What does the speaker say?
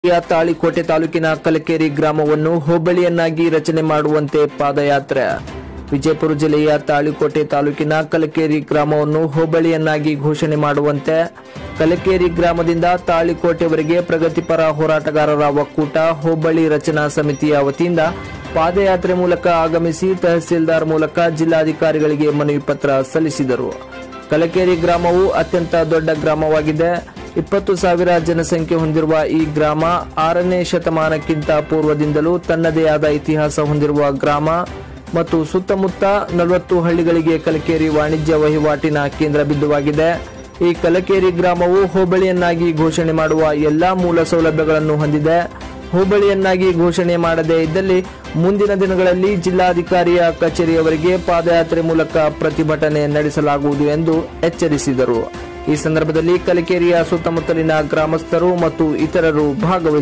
ಯ ತಾಳಿಕೋಟೆ ತಾಲೂಕಿನ ಕಲಕೇರಿ ಗ್ರಾಮವನ್ನು ಹೋಬಳಿಯನ್ನಾಗಿ ರಚನೆ ಮಾಡುವಂತೆ ಪಾದಯಾತ್ರೆ ವಿಜಯಪುರ ಜಿಲ್ಲೆಯ ತಾಳಿಕೋಟೆ ತಾಲೂಕಿನ ಕಲಕೇರಿ ಗ್ರಾಮವನ್ನು ಹೋಬಳಿಯನ್ನಾಗಿ ಘೋಷಣೆ ಮಾಡುವಂತೆ ಕಲಕೇರಿ ಗ್ರಾಮದಿಂದ ತಾಳಿಕೋಟೆವರೆಗೆ ಪ್ರಗತಿಪರ ಹೋರಾಟಗಾರರ ಒಕ್ಕೂಟ ಹೋಬಳಿ ರಚನಾ ಸಮಿತಿಯ ವತಿಯಿಂದ ಪಾದಯಾತ್ರೆ ಮೂಲಕ ಆಗಮಿಸಿ ತಹಸೀಲ್ದಾರ್ ಮೂಲಕ ಜಿಲ್ಲಾಧಿಕಾರಿಗಳಿಗೆ ಮನವಿ ಪತ್ರ ಸಲ್ಲಿಸಿದರು ಕಲಕೇರಿ ಗ್ರಾಮವು ಅತ್ಯಂತ ದೊಡ್ಡ ಗ್ರಾಮವಾಗಿದೆ ಇಪ್ಪತ್ತು ಸಾವಿರ ಜನಸಂಖ್ಯೆ ಹೊಂದಿರುವ ಈ ಗ್ರಾಮ ಆರನೇ ಶತಮಾನಕ್ಕಿಂತ ಪೂರ್ವದಿಂದಲೂ ತನ್ನದೇ ಆದ ಇತಿಹಾಸ ಹೊಂದಿರುವ ಗ್ರಾಮ ಮತ್ತು ಸುತ್ತಮುತ್ತ ನಲವತ್ತು ಹಳ್ಳಿಗಳಿಗೆ ಕಲಕೇರಿ ವಾಣಿಜ್ಯ ವಹಿವಾಟಿನ ಕೇಂದ್ರ ಬಿಂದುವಾಗಿದೆ ಈ ಕಲಕೇರಿ ಗ್ರಾಮವು ಹೋಬಳಿಯನ್ನಾಗಿ ಘೋಷಣೆ ಮಾಡುವ ಎಲ್ಲಾ ಮೂಲ ಸೌಲಭ್ಯಗಳನ್ನು ಹೊಂದಿದೆ ಹೋಬಳಿಯನ್ನಾಗಿ ಘೋಷಣೆ ಮಾಡದೇ ಇದ್ದಲ್ಲಿ ಮುಂದಿನ ದಿನಗಳಲ್ಲಿ ಜಿಲ್ಲಾಧಿಕಾರಿಯ ಕಚೇರಿಯವರೆಗೆ ಪಾದಯಾತ್ರೆ ಮೂಲಕ ಪ್ರತಿಭಟನೆ ನಡೆಸಲಾಗುವುದು ಎಂದು ಎಚ್ಚರಿಸಿದರು ಈ ಸಂದರ್ಭದಲ್ಲಿ ಕಲಕೇರಿಯ ಸುತ್ತಮುತ್ತಲಿನ ಗ್ರಾಮಸ್ಥರು ಮತ್ತು ಇತರರು ಭಾಗವಹಿಸಿದ್ದರು